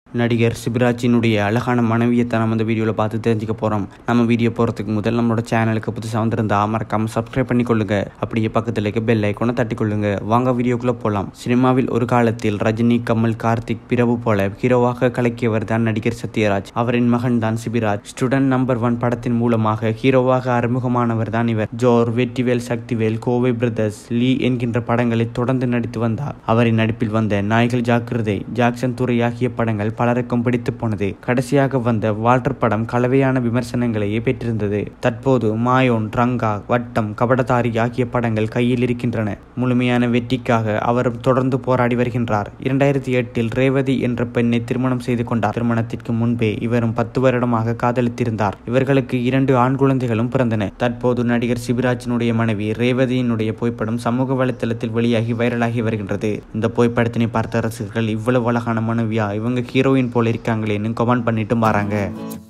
நடிகர் சிபிராஜினுடைய அழகான மனைவியை தான் நம்ம இந்த வீடியோவில் பார்த்து தெரிஞ்சுக்க போகிறோம் நம்ம வீடியோ போகிறதுக்கு முதல் நம்மளோட சேனலுக்கு புதுசாக வந்திருந்தா மறக்காம சப்ஸ்கிரைப் பண்ணிக்கொள்ளுங்க அப்படியே பக்கத்தில் இருக்க பெல் ஐக்கோனை தட்டிக்கொள்ளுங்க வாங்க வீடியோக்குள்ளே போகலாம் சினிமாவில் ஒரு காலத்தில் ரஜினி கமல் கார்த்திக் பிரபு போல ஹீரோவாக கலக்கியவர் தான் நடிகர் சத்யராஜ் அவரின் மகன் தான் சிபிராஜ் ஸ்டூடெண்ட் நம்பர் ஒன் படத்தின் மூலமாக ஹீரோவாக அறிமுகமானவர் தான் இவர் ஜோர் வெற்றிவேல் சக்திவேல் கோவை பிரதர்ஸ் லீ என்கின்ற படங்களை தொடர்ந்து நடித்து வந்தார் அவரின் நடிப்பில் வந்த நாய்கள் ஜாக்கிரதை ஜாக்சன் துறை ஆகிய படங்கள் பலருக்கும் பிடித்து போனது கடைசியாக வந்த வால்டர் படம் கலவையான விமர்சனங்களையே பெற்றிருந்தது தற்போது மாயோன் ரங்கா வட்டம் கபடதாரி ஆகிய படங்கள் கையில் இருக்கின்றன முழுமையான வெற்றிக்காக அவர் தொடர்ந்து போராடி வருகின்றார் இரண்டாயிரத்தி எட்டில் ரேவதி என்ற பெண்ணை திருமணம் செய்து கொண்டார் திருமணத்திற்கு முன்பே இவரும் பத்து வருடமாக காதலித்திருந்தார் இவர்களுக்கு இரண்டு ஆண் குழந்தைகளும் பிறந்தன தற்போது நடிகர் சிபிராஜினுடைய மனைவி ரேவதியினுடைய புகைப்படம் சமூக வலைத்தளத்தில் வெளியாகி வைரலாகி வருகின்றது இந்த புகைப்படத்தினை பார்த்த ரசிகர்கள் இவ்வளவு அழகான மனைவியா இவங்க ஹீரோயின் போல இருக்காங்களேன்னு கமெண்ட் பண்ணிட்டு வராங்க